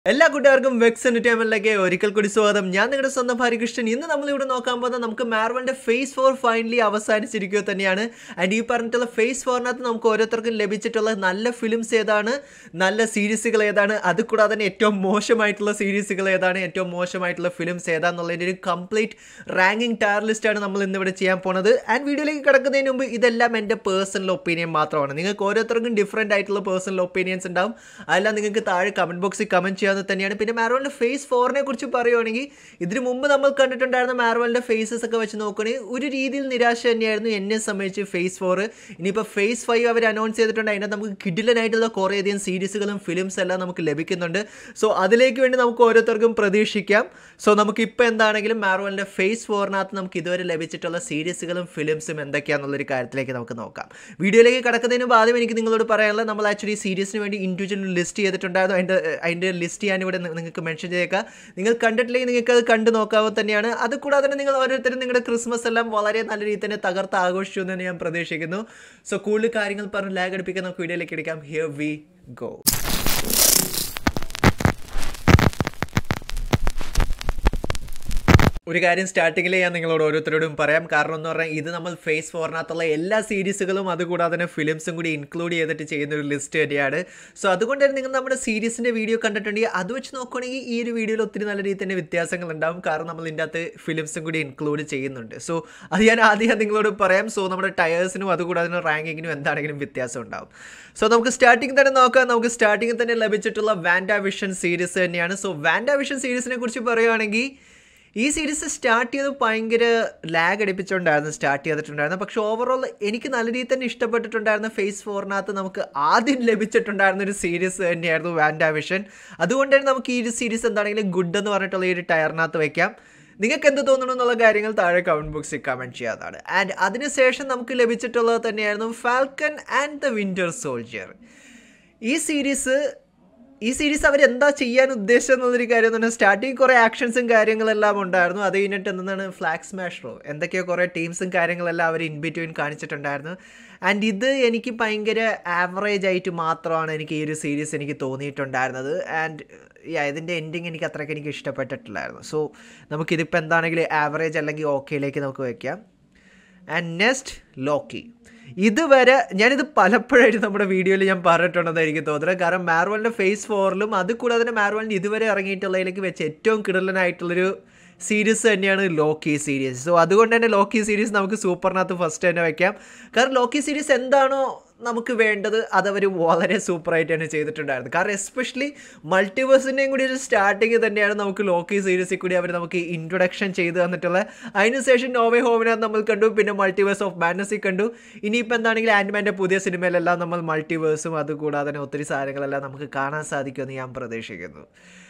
എല്ലാ കൂട്ടുകാർക്കും വെക്സ് എന്റർടൈൻമെന്റിലേക്ക് ഒരിക്കൽ കൂടി സ്വാഗതം ഞാൻ നിങ്ങളുടെ സ്വന്തം ഹരികൃഷ്ണൻ ഇന്ന് നമ്മൾ ഇവിടെ നോക്കാൻ പോകുന്ന നമുക്ക് മാർവലിന്റെ ഫേസ് ഫോർ ഫൈനലി അവസാനിച്ചിരിക്കുക തന്നെയാണ് ആൻഡ് ഈ പറഞ്ഞിട്ടുള്ള ഫേസ് ഫോറിനകത്ത് നമുക്ക് ഓരോരുത്തർക്കും ലഭിച്ചിട്ടുള്ള നല്ല ഫിലിംസ് ഏതാണ് നല്ല സീരീസുകൾ ഏതാണ് അത് കൂടാതെ തന്നെ ഏറ്റവും മോശമായിട്ടുള്ള സീരീസുകൾ ഏതാണ് ഏറ്റവും മോശമായിട്ടുള്ള ഫിലിംസ് ഏതാന്നുള്ളതിൻ്റെ ഒരു കംപ്ലീറ്റ് റാങ്കിങ് ടയർ ലിസ്റ്റാണ് നമ്മൾ ഇന്നിവിടെ ചെയ്യാൻ പോണത് ആൻഡ് വീഡിയോയിലേക്ക് കിടക്കുന്നതിന് മുമ്പ് ഇതെല്ലാം എൻ്റെ പേഴ്സണൽ ഒപ്പീനിയൻ മാത്രമാണ് നിങ്ങൾക്ക് ഓരോരുത്തർക്കും ഡിഫറെൻ്റ് ആയിട്ടുള്ള പേഴ്സണൽ ഒപ്പീനിയൻസ് ഉണ്ടാവും അതെല്ലാം നിങ്ങൾക്ക് താഴെ കമൻറ്റ് ബോക്സിൽ കമൻറ്റ് ചെയ്യാവുന്നത് തന്നെയാണ് പിന്നെ മാർവലിൻ്റെ ഫേസ് ഫോറിനെ കുറിച്ച് പറയുവാണെങ്കിൽ ഇതിനു മുമ്പ് നമ്മൾ കണ്ടിട്ടുണ്ടായിരുന്ന മാർവലിൻ്റെ ഫേസസ് ഒക്കെ വെച്ച് നോക്കുകയാണെങ്കിൽ ഒരു രീതിയിൽ നിരാശ തന്നെയായിരുന്നു എന്നെ സംബന്ധിച്ച് ഫേസ് ഫോർ ഇനിയിപ്പോൾ ഫേസ് ഫൈവ് അവർ അനൗൺസ് ചെയ്തിട്ടുണ്ട് അതിനകത്ത് നമുക്ക് കിഡിലനായിട്ടുള്ള കുറേയധികം സീരീസുകളും ഫിലിംസ് എല്ലാം നമുക്ക് ലഭിക്കുന്നുണ്ട് സോ അതിലേക്ക് വേണ്ടി നമുക്ക് ഓരോരുത്തർക്കും പ്രതീക്ഷിക്കാം സോ നമുക്ക് ഇപ്പോൾ എന്താണെങ്കിലും മാർവലിൻ്റെ ഫേസ് ഫോറിനകത്ത് നമുക്ക് ഇതുവരെ ലഭിച്ചിട്ടുള്ള സീരീസുകളും ഫിലിംസും എന്തൊക്കെയാണെന്നുള്ളൊരു കാര്യത്തിലേക്ക് നമുക്ക് നോക്കാം വീഡിയോയിലേക്ക് കിടക്കുന്നതിന് മുമ്പ് ആദ്യം എനിക്ക് നിങ്ങളോട് പറയാനുള്ളത് നമ്മൾ ആക്ച്വലി സീരീസിന് വേണ്ടി ഇൻഡിവിജ്വൽ ലിസ്റ്റ് ചെയ്തിട്ടുണ്ടായിരുന്നു അതിൻ്റെ അതിൻ്റെ ലിസ്റ്റ് ഞാനിവിടെ നി- നിങ്ങൾക്ക് മെൻഷൻ ചെയ്തേക്കാം നിങ്ങൾ കണ്ടിട്ടില്ലെങ്കിൽ നിങ്ങൾക്ക് അത് കണ്ടു നോക്കാവുന്ന തന്നെയാണ് അത് കൂടാതെ തന്നെ നിങ്ങൾ ഓരോരുത്തരും നിങ്ങളുടെ ക്രിസ്മസ് എല്ലാം വളരെ നല്ല രീതിയിൽ തന്നെ തകർത്ത് ആഘോഷിച്ചു എന്ന് തന്നെ ഞാൻ പ്രതീക്ഷിക്കുന്നു സോ കൂടുതൽ കാര്യങ്ങൾ പറഞ്ഞ് ലാഗ് അടിപ്പിക്കാൻ നമുക്ക് വീഡിയോയിലേക്ക് എടുക്കാം ഹിയർ വി ഗോ ഒരു കാര്യം സ്റ്റാർട്ടിങ്ങിൽ ഞാൻ നിങ്ങളോട് ഓരോരുത്തരോടും പറയാം കാരണം എന്ന് പറഞ്ഞാൽ ഇത് നമ്മൾ ഫേസ് ഫോറിനകത്തുള്ള എല്ലാ സീരീസുകളും അതുകൂടാതെ തന്നെ ഫിലിംസും കൂടി ഇൻക്ലൂഡ് ചെയ്തിട്ട് ചെയ്യുന്ന ഒരു ലിസ്റ്റ് തന്നെയാണ് സോ അതുകൊണ്ട് തന്നെ നിങ്ങൾ നമ്മുടെ സീരീസിൻ്റെ വീഡിയോ കണ്ടിട്ടുണ്ടെങ്കിൽ അത് വെച്ച് നോക്കുകയാണെങ്കിൽ ഈ ഒരു വീഡിയോയിൽ ഒത്തിരി നല്ല രീതിയിൽ തന്നെ വ്യത്യാസങ്ങൾ ഉണ്ടാവും കാരണം നമ്മൾ ഇതിൻ്റെ അകത്ത് ഫിലിംസും കൂടി ഇൻക്ലൂഡ് ചെയ്യുന്നുണ്ട് സോ അത് ഞാൻ ആദ്യം നിങ്ങളോട് പറയാം സോ നമ്മുടെ ടയേഴ്സിനും അതുകൂടാതെ തന്നെ റാങ്കിങ്ങിനും എന്താണെങ്കിലും വ്യത്യാസം ഉണ്ടാവും സോ നമുക്ക് സ്റ്റാർട്ടിങ് തന്നെ നോക്കാം നമുക്ക് സ്റ്റാർട്ടിങ്ങിൽ തന്നെ ലഭിച്ചിട്ടുള്ള വാൻഡ വിഷൻ സീരീസ് തന്നെയാണ് സോ വാൻഡ വിഷൻ സീരീസിനെ കുറിച്ച് പറയുകയാണെങ്കിൽ ഈ സീരീസ് സ്റ്റാർട്ട് ചെയ്ത് ഭയങ്കര ലാഗ് അടിപ്പിച്ചുകൊണ്ടായിരുന്നു സ്റ്റാർട്ട് ചെയ്തിട്ടുണ്ടായിരുന്നത് പക്ഷേ ഓവറോൾ എനിക്ക് നല്ല രീതിയിൽ തന്നെ ഇഷ്ടപ്പെട്ടിട്ടുണ്ടായിരുന്ന ഫേസ് ഫോറിനകത്ത് നമുക്ക് ആദ്യം ലഭിച്ചിട്ടുണ്ടായിരുന്ന ഒരു സീരീസ് തന്നെയായിരുന്നു വാൻഡ വിഷൻ അതുകൊണ്ട് തന്നെ നമുക്ക് ഈ ഒരു സീരീസ് എന്താണെങ്കിലും ഗുഡ് എന്ന് പറഞ്ഞിട്ടുള്ള ഈ ഒരു ടയറിനകത്ത് വയ്ക്കാം നിങ്ങൾക്ക് എന്ത് തോന്നുന്നു എന്നുള്ള കാര്യങ്ങൾ താഴെ കമൻറ്റ് ബോക്സിൽ കമൻറ്റ് ചെയ്യാവുന്നതാണ് ആൻഡ് അതിനുശേഷം നമുക്ക് ലഭിച്ചിട്ടുള്ളത് തന്നെയായിരുന്നു Falcon and the Winter Soldier ഈ സീരീസ് ഈ സീരീസ് അവരെന്താ ചെയ്യാൻ ഉദ്ദേശം എന്നുള്ളൊരു കാര്യം എന്ന് പറഞ്ഞാൽ സ്റ്റാർട്ടിങ് കുറേ ആക്ഷൻസും കാര്യങ്ങളെല്ലാം ഉണ്ടായിരുന്നു അത് കഴിഞ്ഞിട്ട് എന്താണ് ഫ്ലാഗ് സ്മാഷറോ എന്തൊക്കെയോ കുറേ ടീംസും കാര്യങ്ങളെല്ലാം അവർ ഇൻ ബിറ്റ്വീൻ കാണിച്ചിട്ടുണ്ടായിരുന്നു ആൻഡ് ഇത് എനിക്ക് ഭയങ്കര ആവറേജ് ആയിട്ട് മാത്രമാണ് എനിക്ക് ഈ ഒരു സീരീസ് എനിക്ക് തോന്നിയിട്ടുണ്ടായിരുന്നത് ആൻഡ് ഇതിൻ്റെ എൻഡിങ് എനിക്ക് അത്രയ്ക്ക് എനിക്ക് ഇഷ്ടപ്പെട്ടിട്ടില്ലായിരുന്നു സോ നമുക്കിതിപ്പോൾ എന്താണെങ്കിലും ആവറേജ് അല്ലെങ്കിൽ ഓക്കെയിലേക്ക് നമുക്ക് വയ്ക്കാം ആൻഡ് നെക്സ്റ്റ് ലോക്കി ഇതുവരെ ഞാനിത് പലപ്പോഴായിട്ട് നമ്മുടെ വീഡിയോയിൽ ഞാൻ പറഞ്ഞിട്ടുണ്ടെന്ന് എനിക്ക് തോന്നുന്നത് കാരണം മാർവലിൻ്റെ ഫേസ് ഫോറിലും അത് കൂടാതെ തന്നെ മാർവലിൻ്റെ ഇതുവരെ ഇറങ്ങിയിട്ടുള്ളതിലേക്ക് വെച്ച് ഏറ്റവും കിടലനായിട്ടുള്ളൊരു സീരീസ് തന്നെയാണ് ലോക്കി സീരീസ് സോ അതുകൊണ്ട് തന്നെ ലോക്കി സീരീസ് നമുക്ക് സൂപ്പറിനകത്ത് ഫസ്റ്റ് തന്നെ വയ്ക്കാം കാരണം ലോക്കി സീരീസ് എന്താണോ നമുക്ക് വേണ്ടത് അതവർ വളരെ സൂപ്പറായിട്ട് തന്നെ ചെയ്തിട്ടുണ്ടായിരുന്നു കാരണം എസ്പെഷ്യലി മൾട്ടിവേഴ്സിൻ്റെയും കൂടി ഒരു സ്റ്റാർട്ടിങ് തന്നെയാണ് നമുക്ക് ലോക്കി സീരീസിൽ കൂടി അവർ നമുക്ക് ഇൻട്രൊഡക്ഷൻ ചെയ്ത് തന്നിട്ടുള്ളത് അതിനുശേഷം നോവേ ഹോമിനകത്ത് നമ്മൾ കണ്ടു പിന്നെ മൾട്ടിവേഴ്സ് ഓഫ് മാനസിൽ കണ്ടു ഇനിയിപ്പോൾ എന്താണെങ്കിലും ആൻഡ്മാൻ്റെ പുതിയ സിനിമയിലെല്ലാം നമ്മൾ മൾട്ടിവേഴ്സും അതുകൂടാതെ തന്നെ ഒത്തിരി സാധനങ്ങളെല്ലാം നമുക്ക് കാണാൻ സാധിക്കുമെന്ന് ഞാൻ പ്രതീക്ഷിക്കുന്നു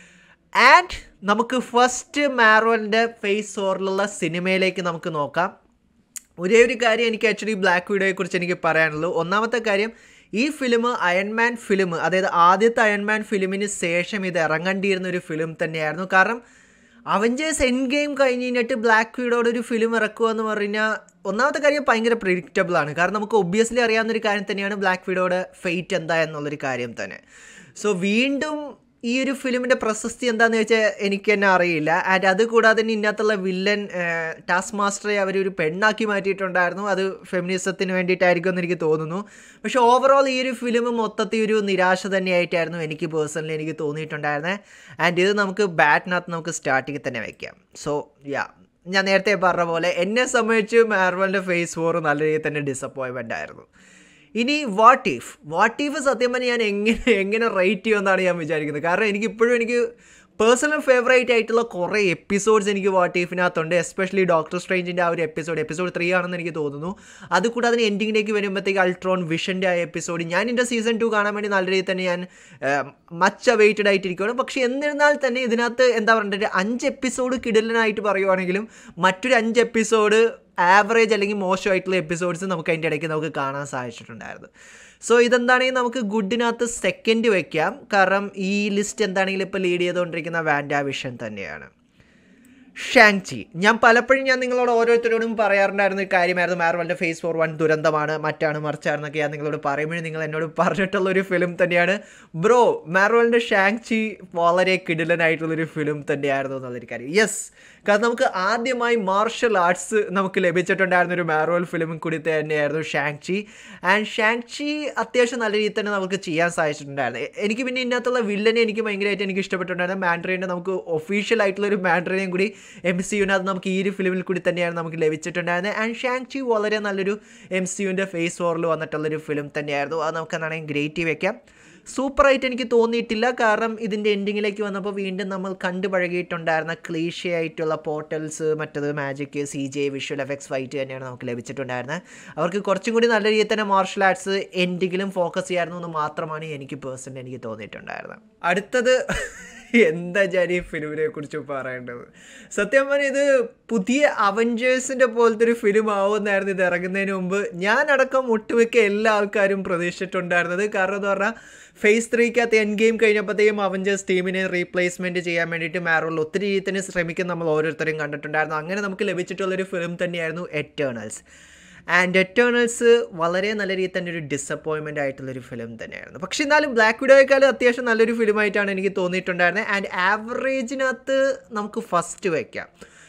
ആൻഡ് നമുക്ക് ഫസ്റ്റ് മാർവലിൻ്റെ ഫേസ് ഓറിലുള്ള സിനിമയിലേക്ക് നമുക്ക് നോക്കാം ഒരേ ഒരു കാര്യം എനിക്ക് ആക്ച്വലി ബ്ലാക്ക് വീഡിയോയെ കുറിച്ച് എനിക്ക് പറയാനുള്ളൂ ഒന്നാമത്തെ കാര്യം ഈ ഫിലിം അയൺമാൻ ഫിലിം അതായത് ആദ്യത്തെ അയൺമാൻ ഫിലിമിന് ശേഷം ഇത് ഇറങ്ങേണ്ടിയിരുന്ന ഒരു ഫിലിം തന്നെയായിരുന്നു കാരണം അവഞ്ചേഴ്സ് എൻ ഗെയിം കഴിഞ്ഞ് കഴിഞ്ഞിട്ട് ബ്ലാക്ക് വീഡോയുടെ ഒരു ഫിലിം ഇറക്കുക എന്ന് പറഞ്ഞാൽ ഒന്നാമത്തെ കാര്യം ഭയങ്കര പ്രിഡിക്റ്റബിൾ ആണ് കാരണം നമുക്ക് ഒബ്വിയസ്ലി അറിയാവുന്നൊരു കാര്യം തന്നെയാണ് ബ്ലാക്ക് വീഡോയുടെ ഫെയ്റ്റ് എന്താ എന്നുള്ളൊരു കാര്യം തന്നെ സോ വീണ്ടും ഈ ഒരു ഫിലിമിൻ്റെ പ്രശസ്തി എന്താണെന്ന് വെച്ചാൽ എനിക്ക് തന്നെ അറിയില്ല ആൻഡ് അത് കൂടാതെ തന്നെ ഇതിനകത്തുള്ള വില്ലൻ ടാസ്ക് മാസ്റ്ററെ അവർ ഒരു പെണ്ണാക്കി മാറ്റിയിട്ടുണ്ടായിരുന്നു അത് ഫെമിനിസത്തിന് വേണ്ടിയിട്ടായിരിക്കും എന്ന് എനിക്ക് തോന്നുന്നു പക്ഷേ ഓവറോൾ ഈ ഒരു ഫിലിം മൊത്തത്തിൽ ഒരു നിരാശ തന്നെയായിട്ടായിരുന്നു എനിക്ക് പേഴ്സണലി എനിക്ക് തോന്നിയിട്ടുണ്ടായിരുന്നത് ആൻഡ് ഇത് നമുക്ക് ബാറ്റിനകത്ത് നമുക്ക് സ്റ്റാർട്ടിങ്ങിൽ തന്നെ വയ്ക്കാം സോ യാ ഞാൻ നേരത്തെ പറഞ്ഞ പോലെ എന്നെ സംബന്ധിച്ച് മാർവലിൻ്റെ ഫേസ് ഫോർ നല്ല രീതിയിൽ തന്നെ ഡിസപ്പോയിൻമെൻ്റ് ആയിരുന്നു ഇനി വാട്ട് ഇഫ് വാട്ട് ഇഫ് സത്യം പറഞ്ഞാൽ ഞാൻ എങ്ങനെ എങ്ങനെ റേറ്റ് ചെയ്യുമെന്നാണ് ഞാൻ വിചാരിക്കുന്നത് കാരണം എനിക്ക് ഇപ്പോഴും എനിക്ക് പേഴ്സണൽ ഫേവറേറ്റ് ആയിട്ടുള്ള കുറേ എപ്പിസോഡ്സ് എനിക്ക് വാട്ട് ഇഫിനകത്തുണ്ട് എസ്പെഷ്യലി ഡോക്ടർ സ്ട്രേഞ്ചിൻ്റെ ആ ഒരു എപ്പിസോഡ് എപ്പിസോഡ് ത്രീ ആണെന്ന് എനിക്ക് തോന്നുന്നു അത് കൂടാതെ തന്നെ എൻഡിങ്ങിലേക്ക് വരുമ്പോഴത്തേക്ക് അൾട്രോൺ വിഷൻ്റെ ആ എപ്പിസോഡ് ഞാൻ എൻ്റെ സീസൺ ടു കാണാൻ വേണ്ടി നല്ല രീതിയിൽ തന്നെ ഞാൻ മച്ച് അവൈറ്റഡ് ആയിട്ടിരിക്കുകയാണ് പക്ഷേ എന്നിരുന്നാൽ തന്നെ ഇതിനകത്ത് എന്താ പറയുക അഞ്ച് എപ്പിസോഡ് കിടലനായിട്ട് പറയുവാണെങ്കിലും മറ്റൊരു അഞ്ച് എപ്പിസോഡ് ആവറേജ് അല്ലെങ്കിൽ മോശമായിട്ടുള്ള എപ്പിസോഡ്സ് നമുക്ക് അതിൻ്റെ ഇടയ്ക്ക് നമുക്ക് കാണാൻ സാധിച്ചിട്ടുണ്ടായിരുന്നു സോ ഇതെന്താണെങ്കിൽ നമുക്ക് ഗുഡിനകത്ത് സെക്കൻഡ് വയ്ക്കാം കാരണം ഈ ലിസ്റ്റ് എന്താണെങ്കിലും ഇപ്പോൾ ലീഡ് ചെയ്തുകൊണ്ടിരിക്കുന്ന വാൻഡാ വിഷൻ തന്നെയാണ് ഷാങ്ചി ഞാൻ പലപ്പോഴും ഞാൻ നിങ്ങളോട് ഓരോരുത്തരോടും പറയാറുണ്ടായിരുന്ന ഒരു കാര്യമായിരുന്നു മാർവലിൻ്റെ ഫേസ് ഫോർ വൺ ദുരന്തമാണ് മറ്റാണ് മറിച്ചാണെന്നൊക്കെ ഞാൻ നിങ്ങളോട് പറയുമ്പോഴും നിങ്ങൾ എന്നോട് പറഞ്ഞിട്ടുള്ള ഒരു ഫിലിം തന്നെയാണ് ബ്രോ മാർവലിൻ്റെ ഷാങ്ചി വളരെ കിടിലനായിട്ടുള്ളൊരു ഫിലിം തന്നെയായിരുന്നു എന്നുള്ളൊരു കാര്യം യെസ് കാരണം നമുക്ക് ആദ്യമായി മാർഷൽ ആർട്സ് നമുക്ക് ലഭിച്ചിട്ടുണ്ടായിരുന്ന ഒരു മാർവൽ ഫിലിം കൂടി തന്നെയായിരുന്നു ഷാങ്ചി ആൻഡ് ഷാങ്ചി അത്യാവശ്യം നല്ല രീതിയിൽ തന്നെ നമുക്ക് ചെയ്യാൻ സാധിച്ചിട്ടുണ്ടായിരുന്നു എ- എനിക്ക് പിന്നെ ഇതിനകത്തുള്ള വില്ലനെ എനിക്ക് ഭയങ്കരമായിട്ട് എനിക്ക് ഇഷ്ടപ്പെട്ടിട്ടുണ്ടായിരുന്നു മാൻഡ്രീനെ നമുക്ക് ഒഫീഷ്യൽ ആയിട്ടുള്ള ഒരു മാൻഡ്രീനെയും കൂടി എം സി യുവിനകത്ത് നമുക്ക് ഈ ഒരു ഫിലിമിൽ കൂടി തന്നെയാണ് നമുക്ക് ലഭിച്ചിട്ടുണ്ടായിരുന്നത് ആൻഡ് ഷാങ്ചി വളരെ നല്ലൊരു എം സി യുവിൻ്റെ ഫേസ് ഫോറിൽ വന്നിട്ടുള്ളൊരു ഫിലിം തന്നെയായിരുന്നു അത് നമുക്ക് എന്താണെങ്കിൽ ഗ്രേറ്റ് വെക്കാം സൂപ്പറായിട്ട് എനിക്ക് തോന്നിയിട്ടില്ല കാരണം ഇതിൻ്റെ എൻഡിങ്ങിലേക്ക് വന്നപ്പോൾ വീണ്ടും നമ്മൾ കണ്ടു പഴകിയിട്ടുണ്ടായിരുന്ന ക്ലീഷ ആയിട്ടുള്ള പോർട്ടൽസ് മറ്റത് magic C G visual effects fight തന്നെയാണ് നമുക്ക് ലഭിച്ചിട്ടുണ്ടായിരുന്നത് അവർക്ക് കുറച്ചും കൂടി നല്ല രീതിയിൽ തന്നെ മാർഷൽ ആർട്സ് എൻഡിങ്ങിലും ഫോക്കസ് ചെയ്യായിരുന്നു എന്ന് മാത്രമാണ് എനിക്ക് പേഴ്സണലി എനിക്ക് തോന്നിയിട്ടുണ്ടായിരുന്നത് അടുത്തത് എന്താ ഞാൻ ഈ ഫിലിമിനെ കുറിച്ച് പറയേണ്ടത് സത്യം പറഞ്ഞാൽ ഇത് പുതിയ അവഞ്ചേഴ്സിൻ്റെ പോലത്തെ ഒരു ഫിലിം ആവുമെന്നായിരുന്നു ഇത് ഇറങ്ങുന്നതിന് മുമ്പ് ഞാനടക്കം ഒട്ടുമിക്ക എല്ലാ ആൾക്കാരും പ്രതീക്ഷിച്ചിട്ടുണ്ടായിരുന്നത് കാരണം എന്ന് പറഞ്ഞാൽ ഫേസ് ത്രീക്കകത്ത് എൻ ഗെയിം കഴിഞ്ഞപ്പോഴത്തേക്കും അവഞ്ചേഴ്സ് ടീമിനെ റീപ്ലേസ്മെൻറ്റ് ചെയ്യാൻ വേണ്ടിയിട്ട് മാറുള്ള ഒത്തിരി രീതിയിൽ ശ്രമിക്കുന്ന നമ്മൾ ഓരോരുത്തരും കണ്ടിട്ടുണ്ടായിരുന്നു അങ്ങനെ നമുക്ക് ലഭിച്ചിട്ടുള്ളൊരു ഫിലിം തന്നെയായിരുന്നു എറ്റേണൽസ് ആൻഡ് എറ്റേണൽസ് വളരെ നല്ല രീതിയിൽ തന്നെ ഒരു ഡിസപ്പോയിൻമെൻ്റ് ആയിട്ടുള്ളൊരു ഫിലിം തന്നെയായിരുന്നു പക്ഷേ എന്നാലും ബ്ലാക്ക് വിഡോയേക്കാളും അത്യാവശ്യം നല്ലൊരു ഫിലിമായിട്ടാണ് എനിക്ക് തോന്നിയിട്ടുണ്ടായിരുന്നത് ആൻഡ് ആവറേജിനകത്ത് നമുക്ക് ഫസ്റ്റ് വയ്ക്കാം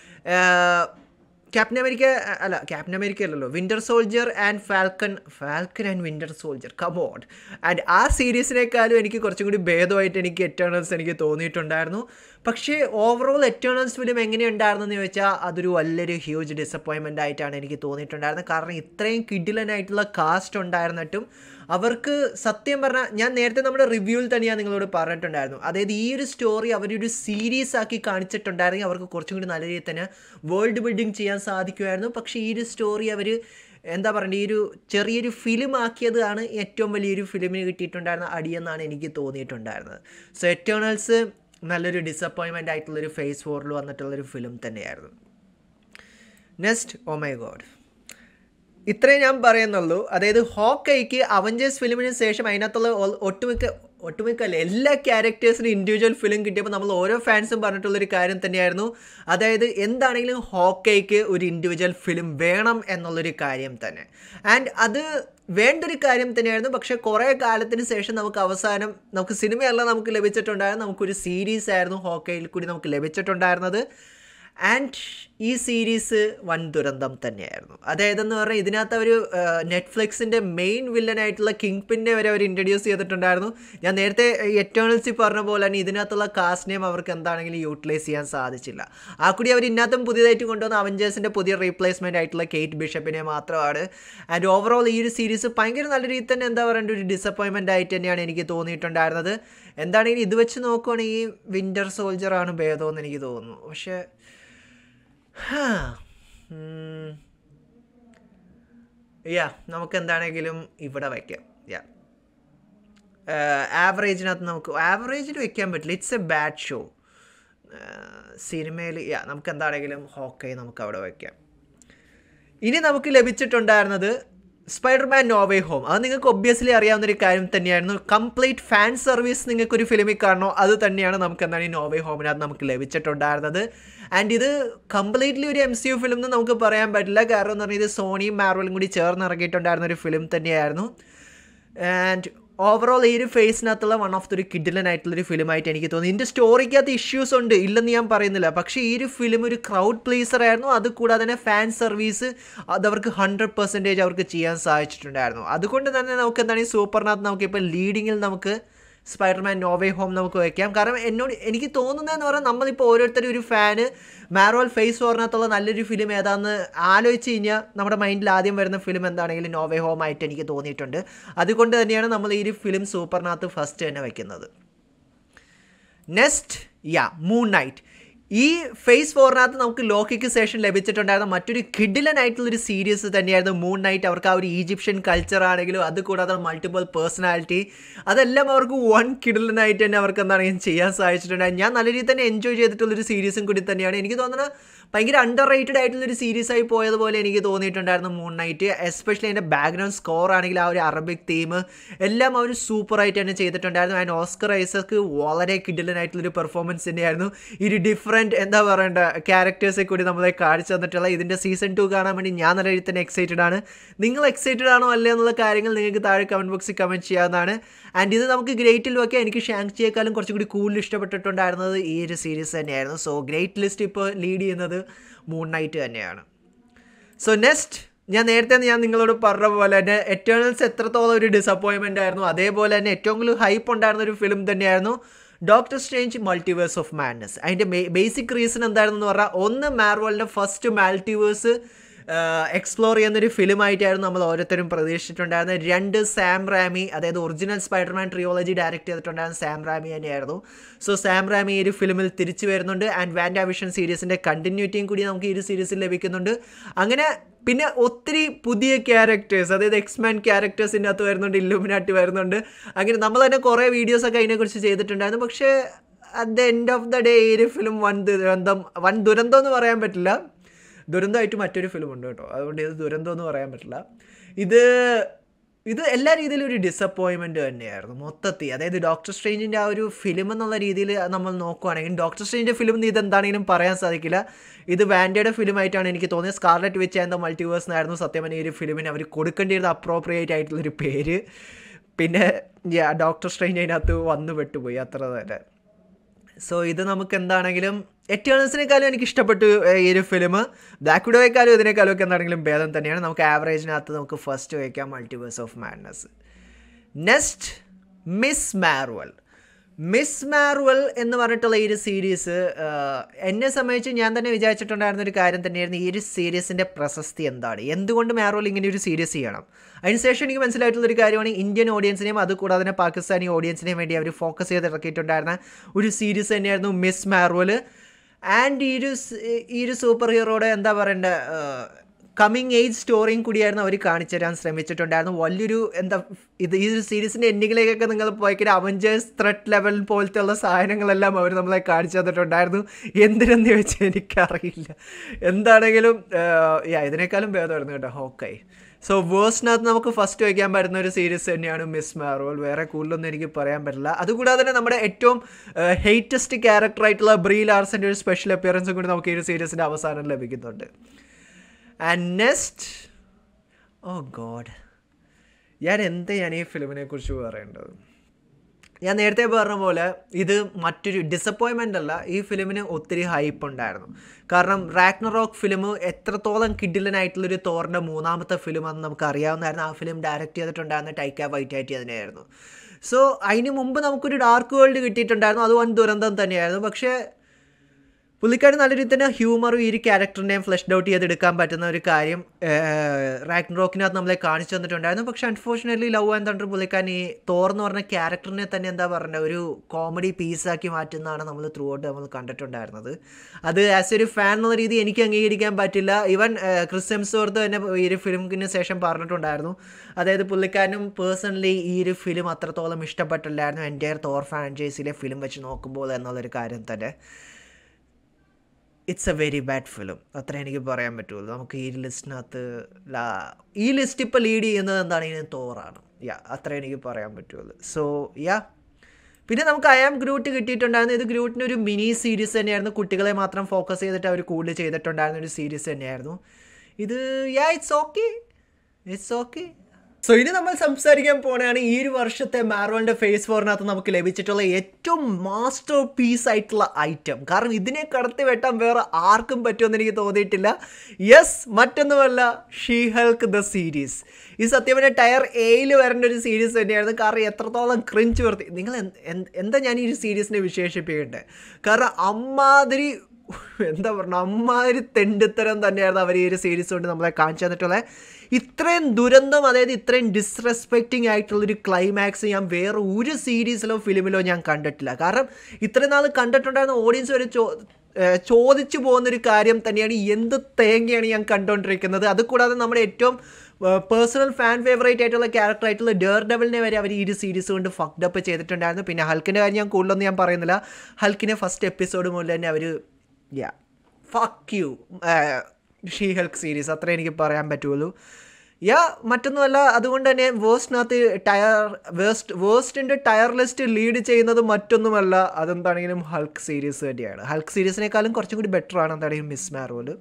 ക്യാപ്റ്റൻ അമേരിക്ക അല്ല ക്യാപ്റ്റൻ അമേരിക്ക അല്ലല്ലോ Winter Soldier and Falcon Falcon and Winter Soldier കമോഡ് ആൻഡ് ആ സീരീസിനേക്കാളും എനിക്ക് കുറച്ചും കൂടി ഭേദമായിട്ട് എനിക്ക് എറ്റേണൽസ് എനിക്ക് തോന്നിയിട്ടുണ്ടായിരുന്നു പക്ഷേ ഓവറോൾ എറ്റേണൽസ് ഫിലിം എങ്ങനെയുണ്ടായിരുന്നെന്ന് ചോദിച്ചാൽ അതൊരു വലിയൊരു ഹ്യൂജ് ഡിസപ്പോയിൻമെൻ്റ് ആയിട്ടാണ് എനിക്ക് തോന്നിയിട്ടുണ്ടായിരുന്നത് കാരണം ഇത്രയും കിഡിലനായിട്ടുള്ള കാസ്റ്റ് ഉണ്ടായിരുന്നിട്ടും അവർക്ക് സത്യം പറഞ്ഞാൽ ഞാൻ നേരത്തെ നമ്മുടെ റിവ്യൂവിൽ തന്നെ ഞാൻ നിങ്ങളോട് പറഞ്ഞിട്ടുണ്ടായിരുന്നു അതായത് ഈ ഒരു സ്റ്റോറി അവരൊരു സീരീസ് ആക്കി കാണിച്ചിട്ടുണ്ടായിരുന്നെങ്കിൽ അവർക്ക് കുറച്ചും കൂടി നല്ല രീതിയിൽ തന്നെ വേൾഡ് ബിൽഡിംഗ് ചെയ്യാൻ സാധിക്കുമായിരുന്നു പക്ഷേ ഈ ഒരു സ്റ്റോറി അവർ എന്താ പറയുക ഈ ഒരു ചെറിയൊരു ഫിലിം ആക്കിയതാണ് ഏറ്റവും വലിയൊരു ഫിലിമിന് കിട്ടിയിട്ടുണ്ടായിരുന്ന അടിയെന്നാണ് എനിക്ക് തോന്നിയിട്ടുണ്ടായിരുന്നത് സോ എറ്റേണൽസ് നല്ലൊരു ഡിസപ്പോയിൻമെൻ്റ് ആയിട്ടുള്ളൊരു ഫേസ് ഫോറിൽ വന്നിട്ടുള്ളൊരു ഫിലിം തന്നെയായിരുന്നു നെക്സ്റ്റ് ഓ മൈ ഗോഡ് ഇത്രേ ഞാൻ പറയുന്നുള്ളൂ അതായത് ഹോക്കൈക്ക് അവഞ്ചേഴ്സ് ഫിലിമിന് ശേഷം അതിനകത്തുള്ള ഒ- ഒട്ടുമിക്ക ഒട്ടുമിക്ക അല്ല എല്ലാ ക്യാരക്ടേഴ്സിനും ഇൻഡിവിജ്വൽ ഫിലിം കിട്ടിയപ്പോൾ നമ്മൾ ഓരോ ഫാൻസും പറഞ്ഞിട്ടുള്ളൊരു കാര്യം തന്നെയായിരുന്നു അതായത് എന്താണെങ്കിലും ഹോക്കൈക്ക് ഒരു ഇൻഡിവിജ്വൽ ഫിലിം വേണം എന്നുള്ളൊരു കാര്യം തന്നെ ആൻഡ് അത് വേണ്ടൊരു കാര്യം തന്നെയായിരുന്നു പക്ഷേ കുറേ കാലത്തിന് ശേഷം നമുക്ക് അവസാനം നമുക്ക് സിനിമയല്ല നമുക്ക് ലഭിച്ചിട്ടുണ്ടായിരുന്നു നമുക്കൊരു സീരീസ് ആയിരുന്നു ഹോക്കയിൽ കൂടി നമുക്ക് ലഭിച്ചിട്ടുണ്ടായിരുന്നത് ആൻഡ് ഈ സീരീസ് വൻ ദുരന്തം തന്നെയായിരുന്നു അതായതെന്ന് പറഞ്ഞാൽ ഇതിനകത്ത് അവർ നെറ്റ്ഫ്ലിക്സിൻ്റെ മെയിൻ വില്ലനായിട്ടുള്ള കിങ് പിന്നെ വരെ അവർ ഇൻട്രൊഡ്യൂസ് ചെയ്തിട്ടുണ്ടായിരുന്നു ഞാൻ നേരത്തെ എറ്റേണൽസി പറഞ്ഞ പോലെ തന്നെ ഇതിനകത്തുള്ള കാസ്റ്റിനെയും അവർക്ക് എന്താണെങ്കിലും യൂട്ടിലൈസ് ചെയ്യാൻ സാധിച്ചില്ല ആ കൂടി അവർ ഇതിനകത്തും പുതിയതായിട്ട് കൊണ്ടുവന്ന അവഞ്ചേഴ്സിൻ്റെ പുതിയ റീപ്ലേസ്മെൻ്റ് ആയിട്ടുള്ള കേറ്റ് ബിഷപ്പിനെ മാത്രമാണ് ആൻഡ് ഓവറോൾ ഈ ഒരു സീരീസ് ഭയങ്കര നല്ല രീതിയിൽ തന്നെ എന്താ പറയേണ്ട ഒരു ഡിസപ്പോയിൻമെൻ്റ് ആയിട്ട് തന്നെയാണ് എനിക്ക് തോന്നിയിട്ടുണ്ടായിരുന്നത് എന്താണെങ്കിലും ഇത് വെച്ച് നോക്കുവാണെങ്കിൽ വിൻ്റർ സോൾജറാണ് ഭേദമെന്ന് എനിക്ക് തോന്നുന്നു പക്ഷേ ഹാ. ഉം. യാ നമുക്ക് എന്താണെങ്കിലും ഇവിടെ വയ്ക്കാം യാ ആവറേജിനകത്ത് നമുക്ക് ആവറേജിൽ വെക്കാൻ പറ്റില്ല ഇറ്റ്സ് എ ബാഡ് ഷോ സിനിമയിൽ യാ നമുക്ക് എന്താണെങ്കിലും ഹോക്കൈ നമുക്ക് അവിടെ വയ്ക്കാം ഇനി നമുക്ക് ലഭിച്ചിട്ടുണ്ടായിരുന്നത് സ്പൈഡർമാൻ നോവേ ഹോം അത് നിങ്ങൾക്ക് ഒബ്വിയസ്ലി അറിയാവുന്ന ഒരു കാര്യം തന്നെയായിരുന്നു കംപ്ലീറ്റ് ഫാൻ സർവീസ് നിങ്ങൾക്ക് ഒരു ഫിലിമിൽ കാണണോ അത് തന്നെയാണ് നമുക്ക് എന്താണ് ഈ നോവേ ഹോമിനകത്ത് നമുക്ക് ലഭിച്ചിട്ടുണ്ടായിരുന്നത് ആൻഡ് ഇത് കംപ്ലീറ്റ്ലി ഒരു എം സി യു ഫിലിം എന്ന് നമുക്ക് പറയാൻ പറ്റില്ല കാരണം എന്ന് പറഞ്ഞാൽ ഇത് സോണിയും മാർവലും കൂടി ചേർന്ന് ഇറങ്ങിയിട്ടുണ്ടായിരുന്ന ഒരു ഫിലിം തന്നെയായിരുന്നു ആൻഡ് ഓവറോൾ ഈ ഒരു ഫേസിനകത്തുള്ള വൺ ഓഫ് ദ ഒരു കിഡിലൻ ആയിട്ടുള്ളൊരു ഫിലിമായിട്ട് എനിക്ക് തോന്നി ഇതിൻ്റെ സ്റ്റോറിക്കകത്ത് ഇഷ്യൂസ് ഉണ്ട് ഇല്ലെന്ന് ഞാൻ പറയുന്നില്ല പക്ഷേ ഈ ഒരു ഫിലിം ഒരു ക്രൗഡ് പ്ലീസർ ആയിരുന്നു അത് കൂടാതെ തന്നെ ഫാൻ സർവീസ് അത് അവർക്ക് ഹൺഡ്രഡ് പെർസെൻറ്റേജ് അവർക്ക് ചെയ്യാൻ സാധിച്ചിട്ടുണ്ടായിരുന്നു അതുകൊണ്ട് തന്നെ നമുക്ക് എന്താണ് ഈ സൂപ്പറിനകത്ത് നമുക്കിപ്പോൾ ലീഡിങ്ങിൽ നമുക്ക് സ്പൈഡർമാൻ നോവേ ഹോം നമുക്ക് വയ്ക്കാം കാരണം എന്നോട് എനിക്ക് തോന്നുന്നതെന്ന് പറഞ്ഞാൽ നമ്മളിപ്പോൾ ഓരോരുത്തരും ഒരു ഫാന് മാരോൾ ഫേസ് ഫോറിനകത്തുള്ള നല്ലൊരു ഫിലിം ഏതാണെന്ന് ആലോചിച്ച് കഴിഞ്ഞാൽ നമ്മുടെ മൈൻഡിൽ ആദ്യം വരുന്ന ഫിലിം എന്താണെങ്കിലും നോവേ ഹോം ആയിട്ട് എനിക്ക് തോന്നിയിട്ടുണ്ട് അതുകൊണ്ട് തന്നെയാണ് നമ്മൾ ഈ ഒരു ഫിലിം സൂപ്പറിനകത്ത് ഫസ്റ്റ് തന്നെ വയ്ക്കുന്നത് നെക്സ്റ്റ് യാ മൂൺ നൈറ്റ് ഈ ഫേസ് ഫോറിനകത്ത് നമുക്ക് ലോക്കിക്ക് ശേഷം ലഭിച്ചിട്ടുണ്ടായിരുന്ന മറ്റൊരു കിഡിലൻ ആയിട്ടുള്ളൊരു സീരീസ് തന്നെയായിരുന്നു മൂൺ നൈറ്റ് അവർക്ക് ആ ഒരു ഈജിപ്ഷ്യൻ കൾച്ചർ ആണെങ്കിലും അത് കൂടാതെ മൾട്ടിപ്പിൾ പേഴ്സണാലിറ്റി അതെല്ലാം അവർക്ക് വൺ കിഡിലനായിട്ട് തന്നെ അവർക്ക് എന്താണെങ്കിലും ചെയ്യാൻ സാധിച്ചിട്ടുണ്ടായിരുന്നു ഞാൻ നല്ല രീതിയിൽ തന്നെ എൻജോയ് ചെയ്തിട്ടുള്ളൊരു സീരീസും കൂടി തന്നെയാണ് എനിക്ക് തോന്നുന്നത് ഭയങ്കര അണ്ടർ റേറ്റഡ് ആയിട്ടുള്ളൊരു സീരീസായി പോയതുപോലെ എനിക്ക് തോന്നിയിട്ടുണ്ടായിരുന്നു മൂൺ നൈറ്റ് എസ്പെഷ്യലി അതിൻ്റെ ബാക്ക്ഗ്രൗണ്ട് സ്കോർ ആണെങ്കിൽ ആ ഒരു അറബിക് തീം എല്ലാം അവർ സൂപ്പറായിട്ട് തന്നെ ചെയ്തിട്ടുണ്ടായിരുന്നു ആൻഡ് ഓസ്കർ ഐസക്ക് വളരെ കിഡിലനായിട്ടുള്ളൊരു പെർഫോമൻസ് തന്നെയായിരുന്നു ഈ ഒരു ഡിഫറെൻറ്റ് എന്താ പറയേണ്ട ക്യാരക്ടേഴ്സെ കൂടി നമ്മളെ കാണിച്ചു തന്നിട്ടുള്ള ഇതിൻ്റെ സീസൺ ടു കാണാൻ വേണ്ടി ഞാൻ നല്ല രീതിയിൽ തന്നെ എക്സൈറ്റഡ് ആണ് നിങ്ങൾ എക്സൈറ്റഡ് ആണോ അല്ലേ എന്നുള്ള കാര്യങ്ങൾ നിങ്ങൾക്ക് താഴെ കമൻറ്റ് ബോക്സിൽ കമൻറ്റ് ചെയ്യാവുന്നതാണ് ആൻഡ് ഇത് നമുക്ക് ഗ്രേറ്റിൽ ഒക്കെ എനിക്ക് ഷാങ്ചിയേക്കാളും കുറച്ചും കൂടി കൂടുതൽ ഇഷ്ടപ്പെട്ടിട്ടുണ്ടായിരുന്നത് ഈ ഒരു സീരീസ് തന്നെയായിരുന്നു സോ ഗ്രേറ്റ് ലിസ്റ്റ് ഇപ്പോൾ ലീഡ് ചെയ്യുന്നത് മൂൺ നൈറ്റ് തന്നെയാണ് സോ നെക്സ്റ്റ് ഞാൻ നേരത്തെ ഞാൻ നിങ്ങളോട് പറഞ്ഞ പോലെ തന്നെ എറ്റേണൽസ് എത്രത്തോളം ഒരു ഡിസപ്പോയിൻമെൻ്റ് ആയിരുന്നു അതേപോലെ തന്നെ ഏറ്റവും കൂടുതൽ ഹൈപ്പ് ഉണ്ടായിരുന്ന ഒരു ഫിലിം തന്നെയായിരുന്നു Doctor Strange Multiverse of Madness അതിൻ്റെ ബേസിക് റീസൺ എന്തായിരുന്നു എന്ന് പറഞ്ഞാൽ ഒന്ന് മാർവലിൻ്റെ ഫസ്റ്റ് മൾട്ടിവേഴ്സ് എക്സ്പ്ലോർ ചെയ്യുന്നൊരു ഫിലിമായിട്ടായിരുന്നു നമ്മൾ ഓരോരുത്തരും പ്രതീക്ഷിച്ചിട്ടുണ്ടായിരുന്നത് രണ്ട് സാം റാമി അതായത് ഒറിജിനൽ സ്പൈഡർമാൻ ട്രിയോളജി ഡയറക്റ്റ് ചെയ്തിട്ടുണ്ടായിരുന്ന സാം റാമി തന്നെയായിരുന്നു സോ സാം റാമി ഈ ഒരു ഫിലിമിൽ തിരിച്ചു വരുന്നുണ്ട് ആൻഡ് വാൻഡ വിഷൻ സീരീസിൻ്റെ കണ്ടിന്യൂറ്റിയും കൂടി നമുക്ക് ഈ ഒരു സീരീസിൽ ലഭിക്കുന്നുണ്ട് അങ്ങനെ പിന്നെ ഒത്തിരി പുതിയ ക്യാരക്ടേഴ്സ് അതായത് എക്സ്മാൻ ക്യാരക്ടേഴ്സിൻ്റെ അകത്ത് വരുന്നുണ്ട് ഇല്ലുമിനാട്ടി വരുന്നുണ്ട് അങ്ങനെ നമ്മൾ തന്നെ കുറേ വീഡിയോസൊക്കെ അതിനെക്കുറിച്ച് ചെയ്തിട്ടുണ്ടായിരുന്നു പക്ഷേ at the end of the day ഈ ഒരു ഫിലിം വൻ ദുരന്തം വൻ ദുരന്തം എന്ന് പറയാൻ പറ്റില്ല ദുരന്തമായിട്ട് മറ്റൊരു ഫിലിം ഉണ്ട് കേട്ടോ അതുകൊണ്ട് ഇത് ദുരന്തം എന്ന് പറയാൻ പറ്റില്ല ഇത് ഇത് എല്ലാ രീതിയിലും ഒരു ഡിസപ്പോയിൻമെൻറ്റ് തന്നെയായിരുന്നു മൊത്തത്തിൽ അതായത് ഡോക്ടർ സ്ട്രേഞ്ചിൻ്റെ ആ ഒരു ഫിലിം എന്നുള്ള രീതിയിൽ നമ്മൾ നോക്കുവാണെങ്കിൽ ഡോക്ടർ സ്ട്രേഞ്ചിൻ്റെ ഫിലിം ഇത് എന്താണെങ്കിലും പറയാൻ സാധിക്കില്ല ഇത് വാൻഡയുടെ ഫിലിമായിട്ടാണ് എനിക്ക് തോന്നിയത് Scarlet Witch and the Multiverse എന്നായിരുന്നു സത്യം പറഞ്ഞ ഈ ഒരു ഫിലിമിന് അവർ കൊടുക്കേണ്ടിയിരുന്ന അപ്രോപ്രിയേറ്റ് ആയിട്ടുള്ളൊരു പേര് പിന്നെ ഡോക്ടർ സ്ട്രേഞ്ച് അതിനകത്ത് വന്നു പെട്ടുപോയി അത്ര തന്നെ സോ ഇത് നമുക്ക് എന്താണെങ്കിലും എറ്റേണൽസിനേക്കാളും എനിക്ക് ഇഷ്ടപ്പെട്ടു ഈ ഒരു ഫിലിം ബ്ലാക്ക് വിഡോയേക്കാളും ഇതിനേക്കാളും ഒക്കെ എന്താണെങ്കിലും ഭേദം തന്നെയാണ് നമുക്ക് ആവറേജിനകത്ത് നമുക്ക് ഫസ്റ്റ് വയ്ക്കാം Multiverse of Madness next Ms Marvel Ms Marvel എന്ന് പറഞ്ഞിട്ടുള്ള ഈ ഒരു സീരീസ് എന്നെ സംബന്ധിച്ച് ഞാൻ തന്നെ വിചാരിച്ചിട്ടുണ്ടായിരുന്ന ഒരു കാര്യം തന്നെയായിരുന്നു ഈ ഒരു സീരീസിൻ്റെ പ്രശസ്തി എന്താണ് എന്തുകൊണ്ട് മാർവൽ ഇങ്ങനെ ഒരു സീരീസ് ചെയ്യണം അതിനുശേഷം എനിക്ക് മനസ്സിലായിട്ടുള്ളൊരു കാര്യമാണ് ഇന്ത്യൻ ഓഡിയൻസിനെയും അതുകൂടാതെ തന്നെ പാകിസ്ഥാനി ഓഡിയൻസിനെയും വേണ്ടി അവർ ഫോക്കസ് ചെയ്ത് ഇറക്കിയിട്ടുണ്ടായിരുന്ന ഒരു സീരീസ് തന്നെയായിരുന്നു മിസ് മാർവൽ ആൻഡ് ഈ ഒരു ഈ ഒരു സൂപ്പർ ഹീറോയുടെ എന്താ പറയണ്ട കമ്മിങ് ഏജ് സ്റ്റോറിയും കൂടിയായിരുന്നു അവർ കാണിച്ചു തരാൻ ശ്രമിച്ചിട്ടുണ്ടായിരുന്നു വലിയൊരു എന്താ ഇത് ഈ ഒരു സീരീസിൻ്റെ എൻഡിങ്ങിലേക്കൊക്കെ നിങ്ങൾ പോയിക്കൊരു അവഞ്ചേഴ്സ് ത്രെഡ് ലെവൽ പോലത്തെ ഉള്ള സാധനങ്ങളെല്ലാം അവർ നമ്മളെ കാണിച്ചു തന്നിട്ടുണ്ടായിരുന്നു എന്തിനെന്ന് ചോദിച്ചാൽ എനിക്കറിയില്ല എന്താണെങ്കിലും ഇതിനേക്കാളും ഭേദമായിരുന്നു കേട്ടോ ഹോക്കായി സോ വേഴ്സിനകത്ത് നമുക്ക് ഫസ്റ്റ് വയ്ക്കാൻ പറ്റുന്ന ഒരു സീരീസ് തന്നെയാണ് മിസ് മാർവൽ വേറെ കൂടുതലൊന്നും എനിക്ക് പറയാൻ പറ്റില്ല അതുകൂടാതെ തന്നെ നമ്മുടെ ഏറ്റവും ഹെയ്റ്റസ്റ്റ് ക്യാരക്ടറായിട്ടുള്ള ബ്രീ ലാർസൻ്റെ ഒരു സ്പെഷ്യൽ അപ്പിയറൻസും കൂടി നമുക്ക് ഈ ഒരു സീരീസിൻ്റെ അവസാനം ലഭിക്കുന്നുണ്ട് ആൻഡ് നെക്സ്റ്റ് ഓ ഗോഡ് ഞാൻ എന്താ ഞാൻ ഈ ഫിലിമിനെ കുറിച്ച് പറയേണ്ടത് ഞാൻ നേരത്തെ പറഞ്ഞ പോലെ ഇത് മറ്റൊരു ഡിസപ്പോയിൻമെൻ്റ് അല്ല ഈ ഫിലിമിന് ഒത്തിരി ഹൈപ്പ് ഉണ്ടായിരുന്നു കാരണം റാക്നറോക്ക് ഫിലിം എത്രത്തോളം കിഡിലനായിട്ടുള്ളൊരു തോറിൻ്റെ മൂന്നാമത്തെ ഫിലിമാണെന്ന് നമുക്ക് അറിയാവുന്നതായിരുന്നു ആ ഫിലിം ഡയറക്റ്റ് ചെയ്തിട്ടുണ്ടായിരുന്ന ടൈക്ക വൈറ്റാറ്റി തന്നെയായിരുന്നു സോ അതിന് മുമ്പ് നമുക്കൊരു ഡാർക്ക് വേൾഡ് കിട്ടിയിട്ടുണ്ടായിരുന്നു അത് വൻ ദുരന്തം തന്നെയായിരുന്നു പക്ഷേ പുള്ളിക്കാരൻ നല്ല രീതിയിൽ തന്നെ ഹ്യൂമറും ഈ ഒരു ക്യാരക്ടറിനെയും ഫ്ലഷ് ഔട്ട് ചെയ്തെടുക്കാൻ പറ്റുന്ന ഒരു കാര്യം റാക്ക് റോക്കിനകത്ത് നമ്മളെ കാണിച്ചു തന്നിട്ടുണ്ടായിരുന്നു പക്ഷേ അൺഫോർച്ചുനേറ്റ്ലി ലവ് ആൻഡ് തണ്ടർ പുള്ളിക്കാരൻ ഈ തോർന്ന് പറഞ്ഞ ക്യാരക്ടറിനെ തന്നെ എന്താ പറയുക ഒരു കോമഡി പീസാക്കി മാറ്റുന്നതാണ് നമ്മൾ ത്രൂ ഔട്ട് നമ്മൾ കണ്ടിട്ടുണ്ടായിരുന്നത് അത് ആസ് ഒരു ഫാൻ എന്നുള്ള രീതി എനിക്ക് അംഗീകരിക്കാൻ പറ്റില്ല ഈവൻ ക്രിസ് എംസോർത്ത് തന്നെ ഈ ഒരു ഫിലിമിന് ശേഷം പറഞ്ഞിട്ടുണ്ടായിരുന്നു അതായത് പുള്ളിക്കാരനും പേഴ്സണലി ഈ ഒരു ഫിലിം അത്രത്തോളം ഇഷ്ടപ്പെട്ടില്ലായിരുന്നു എൻ്റെ തോർ ഫ്രാഞ്ചൈസിയിലെ ഫിലിം വെച്ച് നോക്കുമ്പോൾ എന്നുള്ളൊരു കാര്യം തന്നെ it's a very bad film അത്ര എനിക്ക് പറയാൻ പറ്റുള്ളൂ നമുക്ക് ഈ ലിസ്റ്റിനകത്ത് ഈ ലിസ്റ്റ് ഇപ്പോൾ ലീഡ് ചെയ്യുന്നത് എന്താണ് ഇതിന് തോറാണ് യാ അത്ര എനിക്ക് പറയാൻ പറ്റുള്ളൂ സോ യാ പിന്നെ നമുക്ക് ഐ ആം ഗ്രൂട്ട് കിട്ടിയിട്ടുണ്ടായിരുന്നു ഇത് ഗ്രൂട്ടിന് ഒരു മിനി സീരീസ് തന്നെയായിരുന്നു കുട്ടികളെ മാത്രം ഫോക്കസ് ചെയ്തിട്ട് അവർ കൂടുതൽ ചെയ്തിട്ടുണ്ടായിരുന്ന ഒരു സീരീസ് തന്നെയായിരുന്നു ഇത് yeah it's okay it's okay so ഇനി നമ്മൾ സംസാരിക്കാൻ പോണെയാണ് ഈ ഒരു വർഷത്തെ മാർവലിൻ്റെ ഫേസ് ഫോറിനകത്ത് നമുക്ക് ലഭിച്ചിട്ടുള്ള ഏറ്റവും മാസ്റ്റർ പീസ് ആയിട്ടുള്ള ഐറ്റം കാരണം ഇതിനെ കടത്തി വെട്ടാൻ വേറെ ആർക്കും പറ്റുമെന്ന് എനിക്ക് തോന്നിയിട്ടില്ല യെസ് മറ്റൊന്നുമല്ല ഷീ ഹെൽക്ക് ദ സീരീസ് ഈ സത്യം പറഞ്ഞാൽ ടയർ എയിൽ വരേണ്ട ഒരു സീരീസ് തന്നെയായിരുന്നു കാരണം എത്രത്തോളം ക്രിഞ്ച് വർത്തി നിങ്ങൾ എന്താ ഞാൻ ഈ ഒരു സീരീസിനെ വിശേഷിപ്പിക്കേണ്ടത് കാരണം അമ്മാതിരി എന്താ പറയുക അമ്മാതിരി തെണ്ടിത്തരം തന്നെയായിരുന്നു അവർ ഈ ഒരു സീരീസ് കൊണ്ട് നമ്മളെ കാണിച്ചു തന്നിട്ടുള്ളത് ഇത്രയും ദുരന്തം അതായത് ഇത്രയും ഡിസ്റെസ്പെക്റ്റിംഗ് ആയിട്ടുള്ളൊരു ക്ലൈമാക്സ് ഞാൻ വേറെ ഒരു സീരീസിലോ ഫിലിമിലോ ഞാൻ കണ്ടിട്ടില്ല കാരണം ഇത്രയും നാൾ കണ്ടിട്ടുണ്ടായിരുന്ന ഓഡിയൻസ് വരെ ചോ ചോദിച്ചു പോകുന്നൊരു കാര്യം തന്നെയാണ് എന്ത് തേങ്ങയാണ് ഞാൻ കണ്ടുകൊണ്ടിരിക്കുന്നത് അതുകൂടാതെ നമ്മുടെ ഏറ്റവും പേഴ്സണൽ ഫാൻ ഫേവറേറ്റ് ആയിട്ടുള്ള ക്യാരക്ടർ ആയിട്ടുള്ള ഡേർ ഡെവലിനെ വരെ അവർ ഈ ഒരു സീരീസ് കൊണ്ട് ഫക്ഡ് അപ്പ് ചെയ്തിട്ടുണ്ടായിരുന്നു പിന്നെ ഹൽക്കിൻ്റെ കാര്യം ഞാൻ കൂടുതലൊന്നും ഞാൻ പറയുന്നില്ല ഹൽക്കിനെ ഫസ്റ്റ് എപ്പിസോഡ് മുതൽ തന്നെ അവർ yeah fuck you She Hulk series അത്രേ എനിക്ക് പറയാൻ പറ്റുള്ളൂ യാ മറ്റൊന്നുമല്ല അതുകൊണ്ട് തന്നെ വേഴ്സ്റ്റിനകത്ത് ടയർ വേസ്റ്റ് വേഴ്സ്റ്റിൻ്റെ ടയർ ലിസ്റ്റ് ലീഡ് ചെയ്യുന്നത് മറ്റൊന്നുമല്ല അതെന്താണെങ്കിലും ഹൾക്ക് സീരീസ് തന്നെയാണ് ഹൾക്ക് സീരീസിനേക്കാളും കുറച്ചും കൂടി ബെറ്റർ ആണ് എന്താണെങ്കിലും മിസ് മാർവല്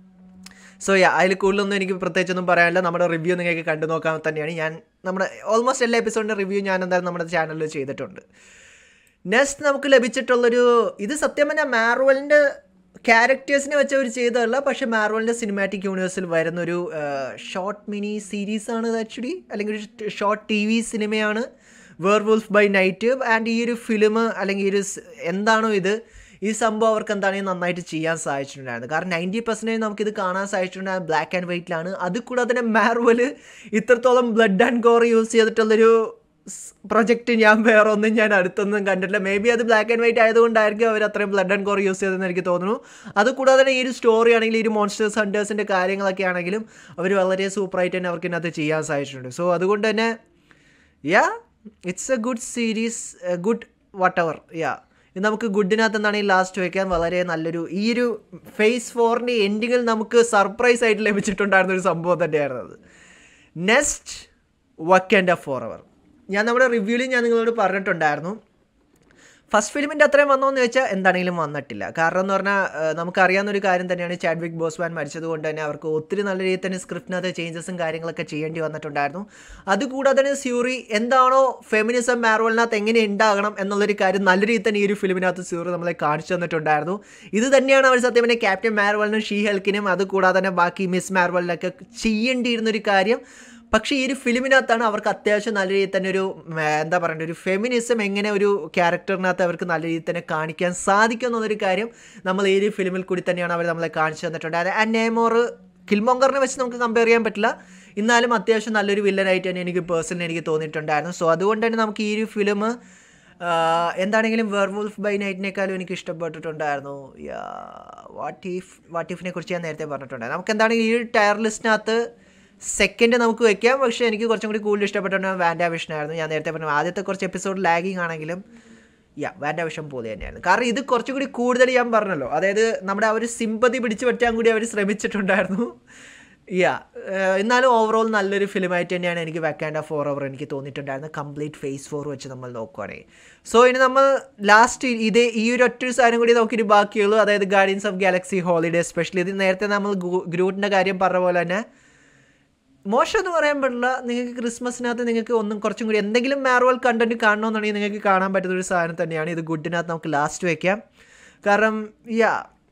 സോ യാ അതിൽ കൂടുതലൊന്നും എനിക്ക് പ്രത്യേകിച്ചൊന്നും പറയാനില്ല നമ്മുടെ റിവ്യൂ നിങ്ങൾക്ക് കണ്ടു നോക്കാൻ തന്നെയാണ് ഞാൻ നമ്മുടെ ഓൾമോസ്റ്റ് എല്ലാ എപ്പിസോഡിൻ്റെ റിവ്യൂ ഞാൻ എന്തായാലും നമ്മുടെ ചാനലിൽ ചെയ്തിട്ടുണ്ട് നെക്സ്റ്റ് നമുക്ക് ലഭിച്ചിട്ടുള്ളൊരു ഇത് സത്യം പറഞ്ഞാൽ മാർവലിൻ്റെ ക്യാരക്ടേഴ്സിനെ വെച്ച് അവർ ചെയ്തതല്ല പക്ഷേ മാർവലിൻ്റെ സിനിമാറ്റിക് യൂണിവേഴ്സിൽ വരുന്നൊരു ഷോർട്ട് മിനി സീരീസാണ് ഇത് ആക്ച്വലി അല്ലെങ്കിൽ ഒരു ഷോർട്ട് ടി വി സിനിമയാണ് Werewolf by Night and ഈ ഒരു ഫിലിം അല്ലെങ്കിൽ ഈ ഒരു സ് എന്താണോ ഇത് ഈ സംഭവം അവർക്ക് എന്താണെങ്കിൽ നന്നായിട്ട് ചെയ്യാൻ സാധിച്ചിട്ടുണ്ടായിരുന്നു കാരണം നയൻറ്റി പെർസെൻറ്റേജ് നമുക്കിത് കാണാൻ സാധിച്ചിട്ടുണ്ടായിരുന്നു ബ്ലാക്ക് ആൻഡ് വൈറ്റിലാണ് അത് കൂടാതെ തന്നെ മാർവൽ ഇത്രത്തോളം ബ്ലഡ് ആൻഡ് കോർ യൂസ് ചെയ്തിട്ടുള്ളൊരു പ്രൊജക്റ്റ് ഞാൻ വേറെ ഒന്നും ഞാൻ അടുത്തൊന്നും കണ്ടിട്ടില്ല മേ ബി അത് ബ്ലാക്ക് ആൻഡ് വൈറ്റ് ആയതുകൊണ്ടായിരിക്കും അവർ അത്രയും ബ്ലഡ് ആൻഡ് കോർ യൂസ് ചെയ്തതെന്ന് എനിക്ക് തോന്നുന്നു അത് കൂടാതെ തന്നെ ഈ ഒരു സ്റ്റോറി ആണെങ്കിലും ഈ ഒരു മോൺസ്റ്റേഴ്സ് ഹണ്ടേഴ്സിൻ്റെ കാര്യങ്ങളൊക്കെ ആണെങ്കിലും അവർ വളരെ സൂപ്പറായിട്ട് തന്നെ അവർക്ക് ഇതിനകത്ത് ചെയ്യാൻ സാധിച്ചിട്ടുണ്ട് സോ അതുകൊണ്ട് തന്നെ yeah it's a good series good whatever yeah ഇത് നമുക്ക് ഗുഡിനകത്ത് എന്താണ് ഈ ലാസ്റ്റ് വയ്ക്കാൻ വളരെ നല്ലൊരു ഈ ഒരു ഫേസ് ഫോറിൻ്റെ എൻഡിങ്ങിൽ നമുക്ക് സർപ്രൈസ് ആയിട്ട് ലഭിച്ചിട്ടുണ്ടായിരുന്ന ഒരു സംഭവം തന്നെയായിരുന്നു അത് നെക്സ്റ്റ് വക്കൻഡ് ഫോർ അവർ ഞാൻ നമ്മുടെ റിവ്യൂവിൽ ഞാൻ നിങ്ങളോട് പറഞ്ഞിട്ടുണ്ടായിരുന്നു ഫസ്റ്റ് ഫിലിമിൻ്റെ അത്രയും വന്നോന്ന് ചോദിച്ചാൽ എന്താണെങ്കിലും വന്നിട്ടില്ല കാരണം എന്ന് പറഞ്ഞാൽ ഏഹ്, നമുക്കറിയാവുന്ന ഒരു കാര്യം തന്നെയാണ് ചാഡ്വിക് ബോസ്വാൻ മരിച്ചത് കൊണ്ട് തന്നെ അവർക്ക് ഒത്തിരി നല്ല രീതിയിൽ തന്നെ സ്ക്രിപ്റ്റിനകത്ത് ചേഞ്ചസും കാര്യങ്ങളൊക്കെ ചെയ്യേണ്ടി വന്നിട്ടുണ്ടായിരുന്നു അതുകൂടാതെ തന്നെ സ്യൂറി എന്താണോ ഫെമിനിസം മാർവലിനകത്ത് എങ്ങനെ ഉണ്ടാകണം എന്നുള്ളൊരു കാര്യം നല്ല രീതിയിൽ തന്നെ ഈ ഒരു ഫിലിമിനകത്ത് സ്യൂറി നമ്മളെ കാണിച്ചു തന്നിട്ടുണ്ടായിരുന്നു ഇത് തന്നെയാണ് അവർ സത്യം പറഞ്ഞാൽ ക്യാപ്റ്റൻ മാർവലിനും ഷീ ഹെൽക്കിനും അതുകൂടാതെ തന്നെ ബാക്കി മിസ് മാർവലിനൊക്കെ ചെയ്യേണ്ടിയിരുന്നൊരു കാര്യം പക്ഷേ ഈ ഒരു ഫിലിമിനകത്താണ് അവർക്ക് അത്യാവശ്യം നല്ല രീതിയിൽ തന്നെ ഒരു ഉം, എന്താ പറയണ്ട ഒരു ഫെമിനിസം എങ്ങനെ ഒരു ക്യാരക്ടറിനകത്ത് അവർക്ക് നല്ല രീതിയിൽ തന്നെ കാണിക്കാൻ സാധിക്കും എന്നുള്ളൊരു കാര്യം നമ്മൾ ഈ ഒരു ഫിലിമിൽ കൂടി തന്നെയാണ് അവർ നമ്മളെ കാണിച്ചു തന്നിട്ടുണ്ട് അത് അന്നേമോർ കിൽമോങ്കറിനെ വെച്ച് നമുക്ക് കമ്പയർ ചെയ്യാൻ പറ്റില്ല എന്നാലും അത്യാവശ്യം നല്ലൊരു വില്ലനായിട്ട് തന്നെ എനിക്ക് പേഴ്സണലി എനിക്ക് തോന്നിയിട്ടുണ്ടായിരുന്നു സോ അതുകൊണ്ട് തന്നെ നമുക്ക് ഈ ഒരു ഫിലിം എന്താണെങ്കിലും വെർവുൾഫ് ബൈ നൈറ്റിനേക്കാളും എനിക്ക് ഇഷ്ടപ്പെട്ടിട്ടുണ്ടായിരുന്നു വാട്ട് ഇഫ് വാട്ട് ഇഫിനെ കുറിച്ച് ഞാൻ നേരത്തെ പറഞ്ഞിട്ടുണ്ടായിരുന്നു നമുക്ക് എന്താണെങ്കിലും ഈ ഒരു ടയർ ലിസ്റ്റിനകത്ത് സെക്കൻഡ് നമുക്ക് വെക്കാം പക്ഷേ എനിക്ക് കുറച്ചും കൂടി കൂടുതൽ ഇഷ്ടപ്പെട്ടിട്ടുണ്ട് വാൻഡാ വിഷൻ ആയിരുന്നു ഞാൻ നേരത്തെ പറഞ്ഞു ആദ്യത്തെ കുറച്ച് എപ്പിസോഡ് ലാഗിങ് ആണെങ്കിലും യാ വാൻഡാ വിഷൻ പോലെ തന്നെയായിരുന്നു കാരണം ഇത് കുറച്ചും കൂടി കൂടുതൽ ഞാൻ പറഞ്ഞല്ലോ അതായത് നമ്മുടെ ആ ഒരു സിമ്പതി പിടിച്ചു പറ്റാൻ കൂടി അവർ ശ്രമിച്ചിട്ടുണ്ടായിരുന്നു യാ എന്നാലും ഓവറോൾ നല്ലൊരു ഫിലിമായിട്ട് തന്നെയാണ് എനിക്ക് വെക്കാൻഡ് ഫോർ അവർ എനിക്ക് തോന്നിയിട്ടുണ്ടായിരുന്നത് കംപ്ലീറ്റ് ഫേസ് ഫോർ വെച്ച് നമ്മൾ നോക്കുവാണെങ്കിൽ സോ ഇനി നമ്മൾ ലാസ്റ്റ് ഇതേ ഈ ഒരു ഒറ്റ ഒരു സാധനം കൂടി നമുക്കിനി ബാക്കിയുള്ളൂ അതായത് Guardians of Galaxy Holiday specially ഇത് നേരത്തെ നമ്മൾ ഗ്രൂട്ടിൻ്റെ കാര്യം പറഞ്ഞ പോലെ തന്നെ മോശം എന്ന് പറയാൻ പറ്റില്ല നിങ്ങൾക്ക് ക്രിസ്മസിനകത്ത് നിങ്ങൾക്ക് ഒന്നും കുറച്ചും കൂടി എന്തെങ്കിലും മാർവൽ കണ്ടന്റ് കാണണമെന്നുണ്ടെങ്കിൽ നിങ്ങൾക്ക് കാണാൻ പറ്റുന്ന ഒരു സാധനം തന്നെയാണ് ഇത് ഗുഡിനകത്ത് നമുക്ക് ലാസ്റ്റ് വയ്ക്കാം കാരണം യാ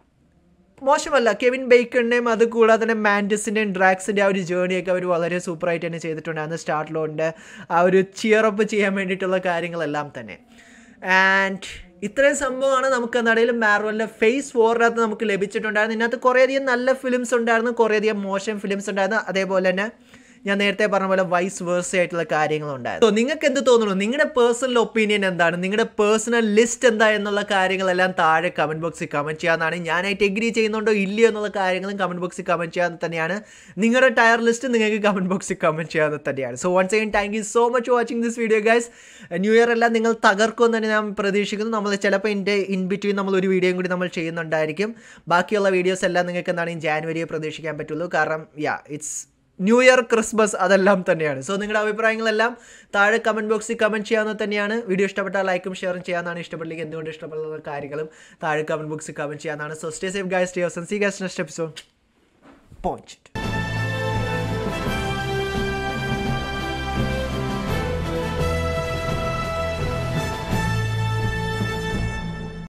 മോശമല്ല കെവിൻ ബേക്കറിൻ്റെയും അത് കൂടാതെ തന്നെ മാൻഡസിൻ്റെയും ഡ്രാക്സിൻ്റെ ആ ഒരു ജേണിയൊക്കെ അവർ വളരെ സൂപ്പറായിട്ട് തന്നെ ചെയ്തിട്ടുണ്ടായിരുന്നു സ്റ്റാർട്ടിലോണ്ട് ആ ഒരു ചിയറപ്പ് ചെയ്യാൻ വേണ്ടിയിട്ടുള്ള കാര്യങ്ങളെല്ലാം തന്നെ ആൻഡ് ഇത്രയും സംഭവമാണ് നമുക്ക് എന്താണെങ്കിലും മാർവലിൻ്റെ ഫേസ് ഫോറിനകത്ത് നമുക്ക് ലഭിച്ചിട്ടുണ്ടായിരുന്നു ഇതിനകത്ത് കുറേയധികം നല്ല ഫിലിംസ് ഉണ്ടായിരുന്നു കുറേയധികം മോശം ഫിലിംസ് ഉണ്ടായിരുന്നു അതേപോലെ തന്നെ ഞാൻ നേരത്തെ പറഞ്ഞ പോലെ വൈസ് വേഴ്സ ആയിട്ടുള്ള കാര്യങ്ങളുണ്ടായിരുന്നു സോ നിങ്ങൾക്ക് എന്ത് തോന്നുന്നു നിങ്ങളുടെ പേഴ്സണൽ ഒപ്പീനിയൻ എന്താണ് നിങ്ങളുടെ പേഴ്സണൽ ലിസ്റ്റ് എന്താ എന്നുള്ള കാര്യങ്ങളെല്ലാം താഴെ കമൻറ്റ് ബോക്സിൽ കമൻറ്റ് ചെയ്യാവുന്നതാണ് ഞാനായിട്ട് എഗ്രി ചെയ്യുന്നുണ്ടോ ഇല്ലയോ എന്നുള്ള കാര്യങ്ങളും കമൻറ്റ് ബോക്സിൽ കമൻറ്റ് ചെയ്യാൻ തന്നെയാണ് നിങ്ങളുടെ ടയർ ലിസ്റ്റ് നിങ്ങൾക്ക് കമൻറ്റ് ബോക്സിൽ കമൻറ്റ് ചെയ്യാതെ തന്നെയാണ് so once again thank you so much watching this video guys new year എല്ലാം നിങ്ങൾ തകർക്കുമെന്ന് തന്നെ ഞാൻ പ്രതീക്ഷിക്കുന്നു നമ്മൾ ചിലപ്പോൾ എൻ്റെ ഇൻ ബിറ്റ്വീൻ നമ്മൾ ഒരു വീഡിയോയും കൂടി നമ്മൾ ചെയ്യുന്നുണ്ടായിരിക്കും ബാക്കിയുള്ള വീഡിയോസ് എല്ലാം നിങ്ങൾക്ക് എന്താണ് ജാനുവരിയെ പ്രതീക്ഷിക്കാൻ പറ്റുള്ളൂ കാരണം yeah it's new year Christmas അതെല്ലാം തന്നെയാണ് സോ നിങ്ങളുടെ അഭിപ്രായങ്ങളെല്ലാം താഴെ കമൻറ്റ് ബോക്സിൽ കമൻറ്റ് ചെയ്യാവുന്നത് തന്നെയാണ് വീഡിയോ ഇഷ്ടപ്പെട്ടാൽ ലൈക്കും ഷെയറും ചെയ്യാനാണ് ഇഷ്ടപ്പെട്ടില്ലെങ്കിൽ എന്തുകൊണ്ട് ഇഷ്ടപ്പെടുന്ന കാര്യങ്ങളും താഴെ കമൻറ്റ് ബോക്സിൽ കമൻറ്റ് ചെയ്യാനാണ് so stay safe guys stay see guys next episode point